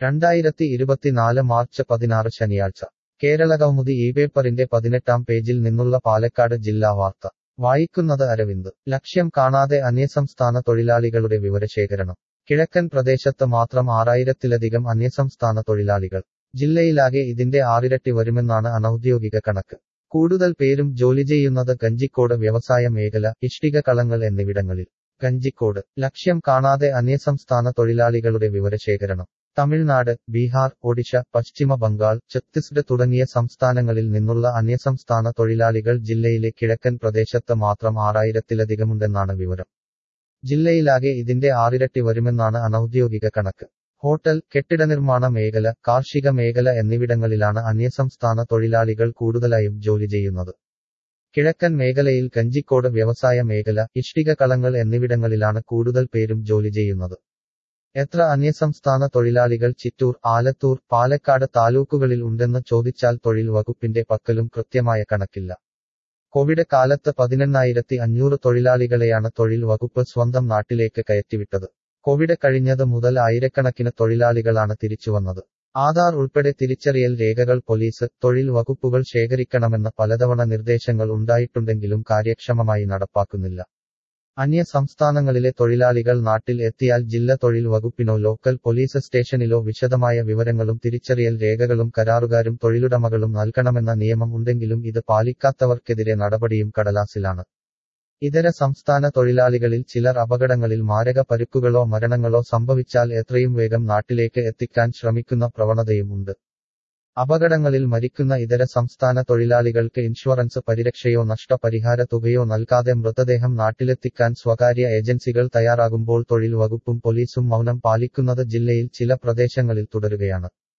രണ്ടായിരത്തി ഇരുപത്തിനാല് മാർച്ച് പതിനാറ് ശനിയാഴ്ച കേരളകൗമുദി ഈ പേപ്പറിന്റെ പതിനെട്ടാം പേജിൽ നിന്നുള്ള പാലക്കാട് ജില്ലാ വാർത്ത വായിക്കുന്നത് അരവിന്ദ് ലക്ഷ്യം കാണാതെ അന്യസംസ്ഥാന തൊഴിലാളികളുടെ വിവരശേഖരണം കിഴക്കൻ പ്രദേശത്ത് മാത്രം ആറായിരത്തിലധികം അന്യസംസ്ഥാന തൊഴിലാളികൾ ജില്ലയിലാകെ ഇതിന്റെ ആറിരട്ടി വരുമെന്നാണ് അനൌദ്യോഗിക കണക്ക് കൂടുതൽ പേരും ജോലി ചെയ്യുന്നത് ഗഞ്ചിക്കോട് വ്യവസായ മേഖല ഇഷ്ടിക കളങ്ങൾ എന്നിവിടങ്ങളിൽ ഗഞ്ചിക്കോട് ലക്ഷ്യം കാണാതെ അന്യസംസ്ഥാന തൊഴിലാളികളുടെ വിവരശേഖരണം തമിഴ്നാട് ബീഹാർ ഒഡീഷ പശ്ചിമ ബംഗാൾ ഛത്തീസ്ഗഡ് തുടങ്ങിയ സംസ്ഥാനങ്ങളിൽ നിന്നുള്ള അന്യസംസ്ഥാന തൊഴിലാളികൾ ജില്ലയിലെ കിഴക്കൻ പ്രദേശത്ത് മാത്രം ആറായിരത്തിലധികമുണ്ടെന്നാണ് വിവരം ജില്ലയിലാകെ ഇതിന്റെ ആറിരട്ടി വരുമെന്നാണ് അനൌദ്യോഗിക കണക്ക് ഹോട്ടൽ കെട്ടിടനിർമ്മാണ മേഖല കാർഷിക മേഖല എന്നിവിടങ്ങളിലാണ് അന്യസംസ്ഥാന തൊഴിലാളികൾ കൂടുതലായും ജോലി ചെയ്യുന്നത് കിഴക്കൻ മേഖലയിൽ കഞ്ചിക്കോട് വ്യവസായ മേഖല ഇഷ്ടിക കളങ്ങൾ എന്നിവിടങ്ങളിലാണ് കൂടുതൽ പേരും ജോലി ചെയ്യുന്നത് എത്ര അന്യസംസ്ഥാന തൊഴിലാളികൾ ചിറ്റൂർ ആലത്തൂർ പാലക്കാട് താലൂക്കുകളിൽ ഉണ്ടെന്ന് ചോദിച്ചാൽ തൊഴിൽ വകുപ്പിന്റെ പക്കലും കൃത്യമായ കണക്കില്ല കോവിഡ് കാലത്ത് പതിനെണ്ണായിരത്തി അഞ്ഞൂറ് തൊഴിലാളികളെയാണ് തൊഴിൽ വകുപ്പ് സ്വന്തം നാട്ടിലേക്ക് കയറ്റിവിട്ടത് കോവിഡ് കഴിഞ്ഞത് മുതൽ ആയിരക്കണക്കിന് തൊഴിലാളികളാണ് തിരിച്ചുവന്നത് ആധാർ ഉൾപ്പെടെ തിരിച്ചറിയൽ രേഖകൾ പോലീസ് തൊഴിൽ വകുപ്പുകൾ ശേഖരിക്കണമെന്ന പലതവണ നിർദ്ദേശങ്ങൾ ഉണ്ടായിട്ടുണ്ടെങ്കിലും കാര്യക്ഷമമായി നടപ്പാക്കുന്നില്ല അന്യ സംസ്ഥാനങ്ങളിലെ തൊഴിലാളികൾ നാട്ടിൽ എത്തിയാൽ ജില്ല തൊഴിൽ വകുപ്പിനോ ലോക്കൽ പോലീസ് സ്റ്റേഷനിലോ വിശദമായ വിവരങ്ങളും തിരിച്ചറിയൽ രേഖകളും കരാറുകാരും തൊഴിലുടമകളും നൽകണമെന്ന നിയമം ഉണ്ടെങ്കിലും ഇത് പാലിക്കാത്തവർക്കെതിരെ നടപടിയും കടലാസിലാണ് ഇതര സംസ്ഥാന തൊഴിലാളികളിൽ ചിലർ അപകടങ്ങളിൽ മാരക പരുക്കുകളോ മരണങ്ങളോ സംഭവിച്ചാൽ എത്രയും വേഗം നാട്ടിലേക്ക് എത്തിക്കാൻ ശ്രമിക്കുന്ന പ്രവണതയും ഉണ്ട് അപകടങ്ങളിൽ മരിക്കുന്ന ഇതര സംസ്ഥാന തൊഴിലാളികൾക്ക് ഇൻഷുറൻസ് പരിരക്ഷയോ നഷ്ടപരിഹാര തുകയോ നൽകാതെ മൃതദേഹം നാട്ടിലെത്തിക്കാൻ സ്വകാര്യ ഏജൻസികൾ തയ്യാറാകുമ്പോൾ തൊഴിൽ വകുപ്പും പോലീസും മൗനം പാലിക്കുന്നത് ജില്ലയിൽ ചില പ്രദേശങ്ങളിൽ തുടരുകയാണ്